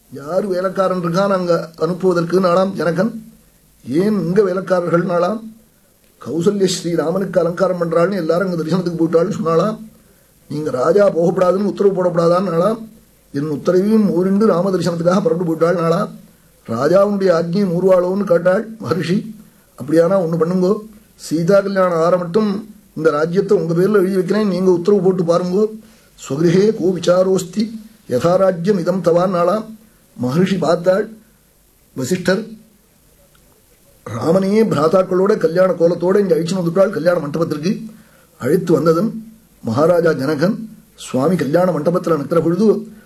யார் வேலைக்காரன் இருக்கான் அங்க அனுப்புவதற்கு நாளாம் ஜனகன் ஏன் இங்க வேலைக்காரர்கள் நாளாம் கௌசல்ய ஸ்ரீ ராமனுக்கு அலங்காரம் பண்றாள்னு எல்லாரும் அங்க தரிசனத்துக்கு போயிட்டாள்னு சொன்னாலாம் நீங்க ராஜா போகப்படாதுன்னு உத்தரவு போடப்படாதான்னு நாளாம் என் உத்தரவையும் ஊரிண்டு ராம தரிசனத்துக்காக புறப்பட்டு போயிட்டாள் நாளாம் ராஜாவுடைய ஆக்னியை மூர்வாளோன்னு கேட்டாள் மகர்ஷி அப்படியானா ஒன்று பண்ணுங்கோ சீதா கல்யாணம் ஆற மட்டும் இந்த ராஜ்யத்தை உங்க பேர்ல எழுதி வைக்கிறேன் நீங்க உத்தரவு போட்டு பாருங்கோ ஸ்வகிருஹே கோ விசாரோஸ்தி யதாராஜ்யம் இதம் தவான் நாளாம் மகர்ஷி பார்த்தாள் வசிஷ்டர் ராமனையே பிராதாக்களோட கல்யாண கோலத்தோட இங்க அழிச்சு வந்துட்டாள் கல்யாண மண்டபத்திற்கு அழைத்து வந்ததும் மகாராஜா ஜனகன் சுவாமி கல்யாண மண்டபத்தில் நிற்கிற பொழுது